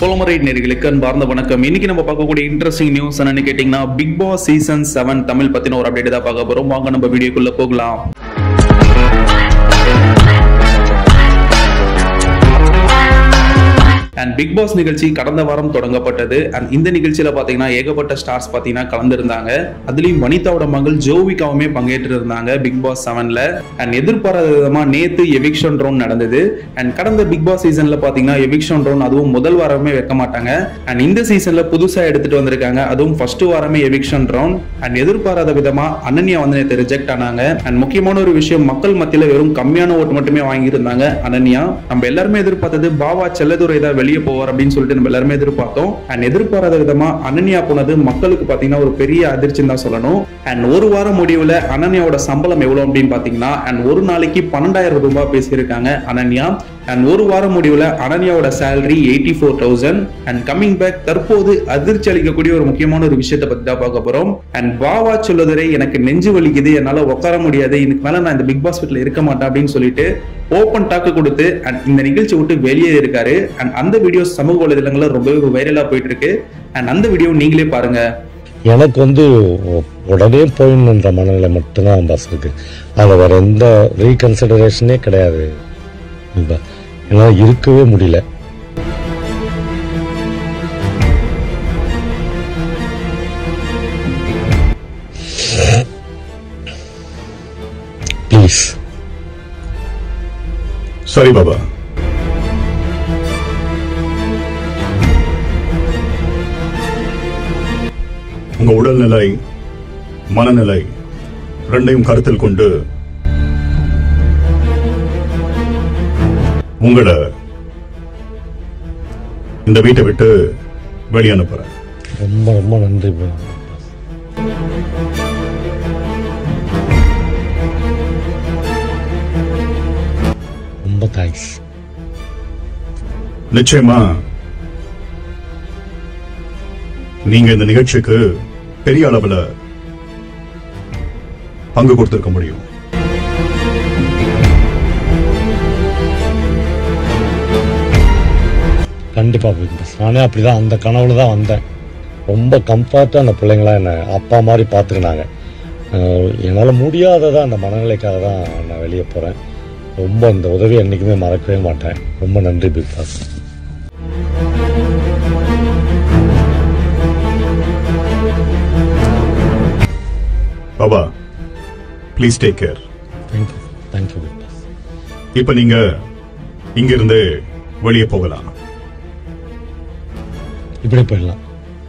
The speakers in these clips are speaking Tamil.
புலமுறை நேர்களுக்கு அன்பார்ந்த வணக்கம் இன்னைக்கு நம்ம பார்க்கக்கூடிய இன்ட்ரெஸ்டிங் நியூஸ் என்னன்னு கேட்டீங்கன்னா Bigg Boss season seven Tamil பத்தின ஒரு அப்டேட் தான் பார்க்க போறோம் வாங்க நம்ம வீடியோக்குள்ள போகலாம் அண்ட் பிக் பாஸ் நிகழ்ச்சி கடந்த வாரம் தொடங்கப்பட்டது அண்ட் இந்த நிகழ்ச்சியில பாத்தீங்கன்னா ஏகப்பட்ட ஸ்டார்ஸ் பாத்தீங்கன்னா கலந்துருந்தாங்க அதுலயும் வனிதாவோட மகள் ஜோவிகாவுமே பங்கேற்று இருந்தாங்க பிக் பாஸ் செவன்ல அண்ட் எதிர்பாராத விதமா நேத்து எவிக்ஷன் ரவுண்ட் நடந்தது அண்ட் கடந்த பிக் பாஸ் சீசன்ல பாத்தீங்கன்னா எவிக்ஷன் ரவுண்ட் அதுவும் முதல் வாரமே வைக்க மாட்டாங்க அண்ட் இந்த சீசன்ல புதுசா எடுத்துட்டு வந்திருக்காங்க அதுவும் ஃபர்ஸ்ட் வாரமே எவிக்ஷன் ரவுண்ட் அண்ட் எதிர்பாராத விதமா அனன்யா வந்து நேற்று ரிஜெக்ட் ஆனாங்க அண்ட் முக்கியமான ஒரு விஷயம் மக்கள் மத்தியில வெறும் கம்மியான ஓட்டு மட்டுமே வாங்கியிருந்தாங்க அனன்யா நம்ம எல்லாருமே எதிர்பார்த்தது பாபா செல்லதுரை தான் வெளியே போவார் அப்படின்னு சொல்லிட்டு நம்ம எல்லாருமே எதிர்பார்த்தோம் அண்ட் எதிர்பாராத விதமா அனன்யா போனது மக்களுக்கு பாத்தீங்கன்னா ஒரு பெரிய அதிர்ச்சின்னு தான் சொல்லணும் அண்ட் ஒரு வாரம் முடிவுல அனன்யாவோட சம்பளம் எவ்வளவு அப்படின்னு பாத்தீங்கன்னா அண்ட் ஒரு நாளைக்கு பன்னெண்டாயிரம் ரூபாய் பேசியிருக்காங்க அனன்யா அண்ட் ஒரு வாரம் முடிவுல அனன்யாவோட salary eighty four thousand and coming back தற்போது அதிர்ச்சி அளிக்கக்கூடிய ஒரு முக்கியமான ஒரு விஷயத்தை பத்தி தான் பார்க்க போறோம் அண்ட் பாவா சொல்லுதரே எனக்கு நெஞ்சு வலிக்குது என்னால உட்கார முடியாது இதுக்கு மேல நான் இந்த பிக் பாஸ் வீட்ல இருக்க மாட்டேன் அப்படின்னு சொல்லிட்டு ஓப்பன் டாக்கு கொடுத்து அண்ட் இந்த நிகழ்ச்சி விட்டு வெளியே இருக்காரு அண்ட் அந்த வீடியோ சமூக வலைதளங்கள்ல ரொம்பவே வைரலா போயிட்டு இருக்கு அண்ட் அந்த வீடியோ நீங்களே பாருங்க எனக்கு வந்து உ- உடனே போயிடணுன்ற மனநிலை மட்டும்தான் பஸ் இருக்கு அதில் வேற எந்த ரீகன்சிடரேஷனே கிடையாது இப்ப என்னால் இருக்கவே முடியல ப்ளீஸ் சரி பாபா உங்க உடல்நிலை மனநிலை ரெண்டையும் கருத்தில் கொண்டு உங்களை இந்த வீட்டை விட்டு வெளியே அனுப்புறேன் ரொம்ப ரொம்ப நன்றி bro. ரொம்ப தேங்க்ஸ் நிச்சயமா நீங்க இந்த நிகழ்ச்சிக்கு பெரிய அளவுல பங்கு கொடுத்திருக்க முடியும் கண்டிப்பாக பிக் பாஸ் நானே அப்படிதான் அந்த கனவுல தான் வந்தேன் ரொம்ப கம்ஃபர்ட்டாக அந்த பிள்ளைங்களாம் என்னை அப்பா மாதிரி பார்த்துக்கினாங்க என்னால் முடியாததான் அந்த மனநிலைக்காக தான் நான் வெளியே போகிறேன் ரொம்ப இந்த உதவி என்றைக்குமே மறக்கவே மாட்டேன் ரொம்ப நன்றி பிக் பாஸ் பாபா please take care thank you thank you Bigg Boss இப்ப நீங்க இங்கிருந்து வெளியே போகலாம் இப்படி போயிடலாம்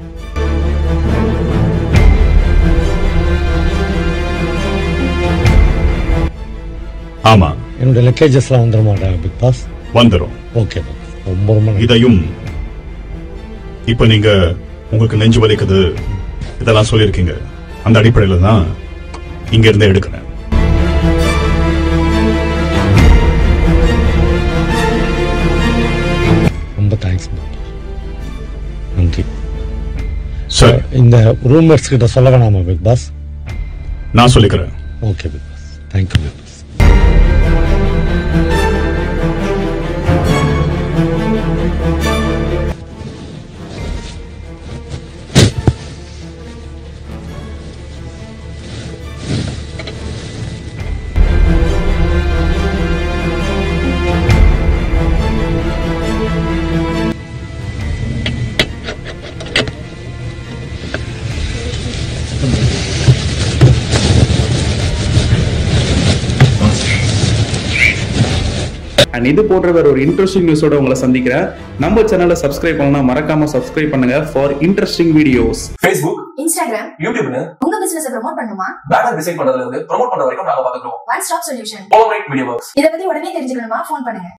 ஆமா என்னோட லக்கேஜஸ்லாம் வந்துட மாட்டேன் பிக் பாஸ் வந்துரும் ஓகே பாஸ் ரொம்ப ரொம்ப நன்றி இதையும் இப்ப நீங்க உங்களுக்கு நெஞ்சு வலிக்குது இதெல்லாம் சொல்லியிருக்கீங்க அந்த அடிப்படையில தான் இங்க இருந்து எடுக்கிறேன் ரொம்ப தேங்க்ஸ் பிக் பாஸ் நன்றி சரி இந்த ரூம்மேட்ஸ் கிட்ட சொல்ல வேணாமா பிக் பாஸ் நான் சொல்லிக்கிறேன் okay Bigg Boss thank you Bigg Boss and இது போன்ற வேற ஒரு இன்ட்ரெஸ்டிங் நியூஸோட உங்களை சந்திக்கிறேன் நம்ம சேனலை சப்ஸ்கிரைப் பண்ணலாம் மறக்காம சப்ஸ்கிரைப் பண்ணுங்க for interesting videos Facebook, Instagram யூடியூப்னு உங்க பிசினஸ் ப்ரோமோட் பண்ணுமா பேனர் டிசைன் பண்றதுல இருந்து ப்ரோமோட் பண்ற வரைக்கும் நாங்க பாத்துக்கிறோம் one stop solution All right Media Works. இத பத்தி உடனே தெரிஞ்சுக்கணுமா ஃபோன் பண்ணுங்க